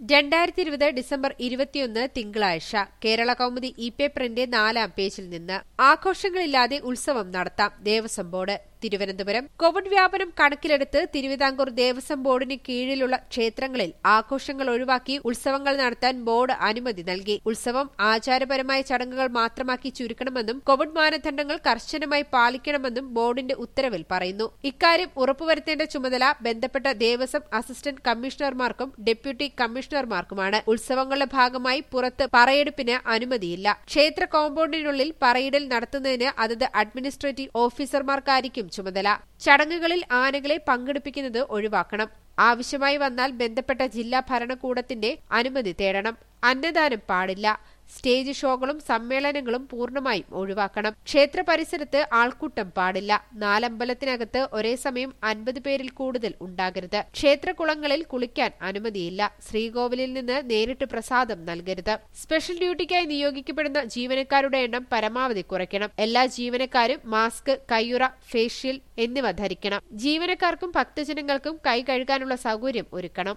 രണ്ടായിരത്തി ഇരുപത് ഡിസംബർ ഇരുപത്തിയൊന്ന് തിങ്കളാഴ്ച കേരള കൗമുദി ഇ പേപ്പറിന്റെ നാലാം പേജിൽ നിന്ന് ആഘോഷങ്ങളില്ലാതെ ഉത്സവം നടത്താം ദേവസ്വം ബോർഡ് തിരുവനന്തപുരം കോവിഡ് വ്യാപനം കണക്കിലെടുത്ത് തിരുവിതാംകൂർ ദേവസ്വം ബോർഡിന് കീഴിലുള്ള ക്ഷേത്രങ്ങളിൽ ആഘോഷങ്ങൾ ഒഴിവാക്കി ഉത്സവങ്ങൾ നടത്താൻ ബോർഡ് അനുമതി നൽകി ഉത്സവം ആചാരപരമായ ചടങ്ങുകൾ മാത്രമാക്കി ചുരുക്കണമെന്നും കോവിഡ് മാനദണ്ഡങ്ങൾ കർശനമായി പാലിക്കണമെന്നും ബോർഡിന്റെ ഉത്തരവിൽ പറയുന്നു ഇക്കാര്യം ഉറപ്പുവരുത്തേണ്ട ചുമതല ബന്ധപ്പെട്ട ദേവസ്വം അസിസ്റ്റന്റ് കമ്മീഷണർമാർക്കും ഡെപ്യൂട്ടി കമ്മീഷണർമാർക്കുമാണ് ഉത്സവങ്ങളുടെ ഭാഗമായി പുറത്ത് പറയെടുപ്പിന് അനുമതിയില്ല ക്ഷേത്ര കോമ്പൗണ്ടിനുള്ളിൽ പറയിടൽ നടത്തുന്നതിന് അതത് അഡ്മിനിസ്ട്രേറ്റീവ് ഓഫീസർമാർക്കായിരിക്കും ചുമതല ചടങ്ങുകളിൽ ആനകളെ പങ്കെടുപ്പിക്കുന്നത് ഒഴിവാക്കണം ആവശ്യമായി വന്നാൽ ബന്ധപ്പെട്ട ജില്ലാ ഭരണകൂടത്തിന്റെ അനുമതി തേടണം അന്നദാനം പാടില്ല സ്റ്റേജ് ഷോകളും സമ്മേളനങ്ങളും പൂർണ്ണമായും ഒഴിവാക്കണം ക്ഷേത്ര പരിസരത്ത് ആൾക്കൂട്ടം പാടില്ല നാലമ്പലത്തിനകത്ത് ഒരേ സമയം അൻപത് പേരിൽ കൂടുതൽ ഉണ്ടാകരുത് ക്ഷേത്രകുളങ്ങളിൽ കുളിക്കാൻ അനുമതിയില്ല ശ്രീകോവിലിൽ നിന്ന് നേരിട്ട് പ്രസാദം നൽകരുത് സ്പെഷ്യൽ ഡ്യൂട്ടിക്കായി നിയോഗിക്കപ്പെടുന്ന ജീവനക്കാരുടെ എണ്ണം പരമാവധി കുറയ്ക്കണം എല്ലാ ജീവനക്കാരും മാസ്ക് കയ്യുറ ഫേഷ്യൽ എന്നിവ ധരിക്കണം ജീവനക്കാർക്കും ഭക്തജനങ്ങൾക്കും കൈ കഴുകാനുള്ള സൗകര്യം ഒരുക്കണം